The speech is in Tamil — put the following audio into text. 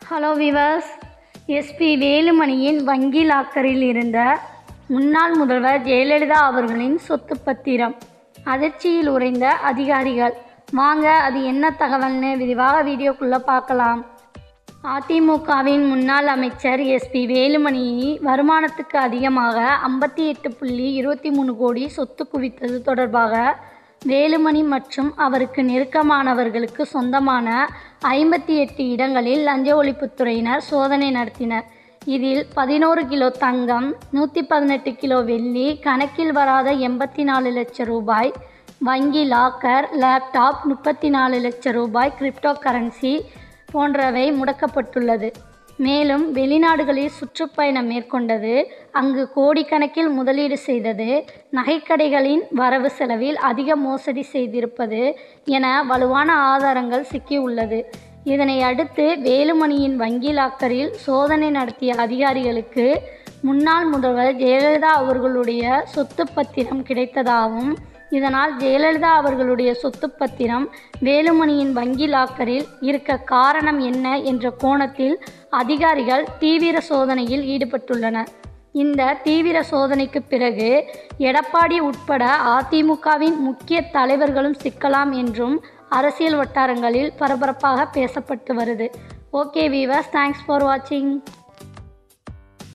ஹலோ விவர்ஸ் எஸ்பி வேலுமணியின் வங்கி லாக்கரில் இருந்த முன்னாள் முதல்வர் ஜெயலலிதா அவர்களின் சொத்து பத்திரம் அதிர்ச்சியில் உறைந்த அதிகாரிகள் வாங்க அது என்ன தகவல்னு விரிவாக வீடியோக்குள்ளே பார்க்கலாம் அதிமுகவின் முன்னாள் அமைச்சர் எஸ்பி வேலுமணி வருமானத்துக்கு அதிகமாக ஐம்பத்தி எட்டு புள்ளி இருபத்தி மூணு கோடி சொத்து குவித்தது தொடர்பாக வேலுமணி மற்றும் அவருக்கு நெருக்கமானவர்களுக்கு சொந்தமான ஐம்பத்தி எட்டு இடங்களில் லஞ்ச ஒழிப்புத்துறையினர் சோதனை நடத்தினர் இதில் பதினோரு கிலோ தங்கம் நூற்றி பதினெட்டு கிலோ வெள்ளி கணக்கில் வராத எண்பத்தி நாலு லட்சம் ரூபாய் வங்கி லாக்கர் லேப்டாப் முப்பத்தி நாலு லட்சம் ரூபாய் கிரிப்டோ கரன்சி போன்றவை முடக்கப்பட்டுள்ளது மேலும் வெளிநாடுகளில் சுற்றுப்பயணம் மேற்கொண்டது அங்கு கோடிக்கணக்கில் முதலீடு செய்தது நகைக்கடைகளின் வரவு செலவில் அதிக மோசடி செய்திருப்பது என வலுவான ஆதாரங்கள் சிக்கியுள்ளது இதனை அடுத்து வேலுமணியின் வங்கி லாக்கரில் சோதனை நடத்திய அதிகாரிகளுக்கு முன்னாள் முதல்வர் ஜெயலலிதா அவர்களுடைய சொத்து பத்திரம் கிடைத்ததாகவும் இதனால் ஜெயலலிதா அவர்களுடைய சொத்து பத்திரம் வேலுமணியின் வங்கி லாக்கரில் இருக்க காரணம் என்ன என்ற கோணத்தில் அதிகாரிகள் தீவிர சோதனையில் ஈடுபட்டுள்ளனர் இந்த தீவிர சோதனைக்கு பிறகு எடப்பாடி உட்பட அதிமுகவின் முக்கிய தலைவர்களும் சிக்கலாம் என்றும் அரசியல் வட்டாரங்களில் பரபரப்பாக பேசப்பட்டு வருது ஓகே வீவர்ஸ் தேங்க்ஸ் ஃபார் வாட்சிங்